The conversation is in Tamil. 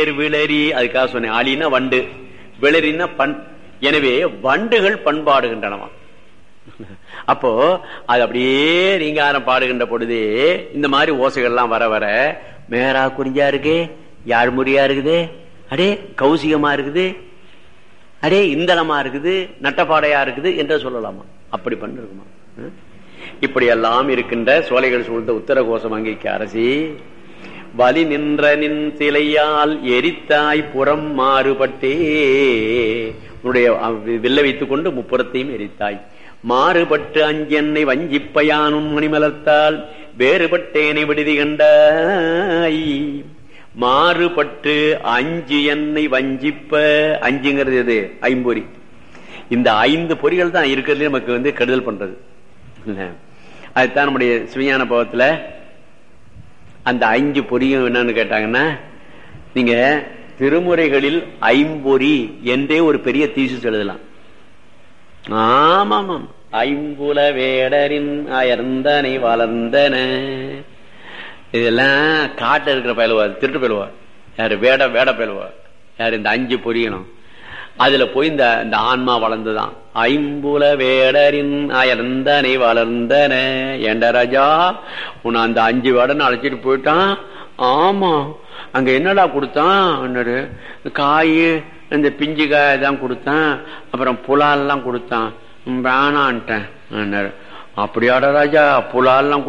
ஏர் விளரி அதுக்காக சொன்னேன் ஆலினா வண்டு விளரின்னா பண் எனவே வண்டுகள் பண்பாடுகின்றனவா அப்போ அது அப்படியே ரீங்காரம் பாடுகின்ற பொழுதே இந்த மாதிரி ஓசைகள்லாம் வர வர மேரா குறிஞ்சா இருக்கே யாழ்முறியா இருக்குது அடே கௌசிகமா இருக்குது அடே இந்தளமா இருக்குது நட்டப்பாடையா இருக்குது என்று சொல்லலாமா அப்படி பண்ணிருக்குமா இப்படி எல்லாம் இருக்கின்ற சோலைகள் சூழ்ந்த உத்தர கோஷம் அங்கிக்கு அரசி வலி நின்ற நின் சிலையால் எரித்தாய் புறம் மாறுபட்டே உன்னுடைய வில்ல வைத்துக் கொண்டு முப்புறத்தையும் எரித்தாய் மாறுபட்டு அஞ்சென்னை வஞ்சிப்பயானும் மணிமலர்த்தால் வேறுபட்டேனை விடுதி கண்டாய் மாறுபட்டு அஞ்சு எண்ணெய் வஞ்சிப்ப அஞ்சுங்கிறது எது ஐம்பொறி இந்த ஐந்து பொறிகள் தான் இருக்கிறதுல நமக்கு வந்து கெடுதல் பண்றது அதுதான் நம்முடைய சிவஞான பவத்துல அந்த அஞ்சு பொறியும் என்னன்னு கேட்டாங்கன்னா நீங்க திருமுறைகளில் ஐம்பொறி என்றே ஒரு பெரிய தீசிஸ் எழுதலாம் ஆமாம் ஐம்புல வேடரின் அயர்ந்தனை வளர்ந்தன இதெல்லாம் காட்டு இருக்கிற பயிலுவா திருட்டு பயிலுவா யாரு வேட வேட பயிலுவா யாரு இந்த அஞ்சு பொரியணும் அதுல போய் இந்த இந்த ஆன்மா வளர்ந்துதான் ஐம்புல வேடரின் அயர்ந்தனை வளர்ந்தன ஏண்ட ராஜா உன்னை அந்த அஞ்சு வேடன்னு அழைச்சிட்டு போயிட்டான் ஆமா அங்க என்னடா கொடுத்தான் காய் இந்த பிஞ்சு காய் தான் கொடுத்தான் அப்புறம் புலால்லாம் கொடுத்தான் வேணான்ட்டேன் அப்படியாடா ராஜா புலால்லாம்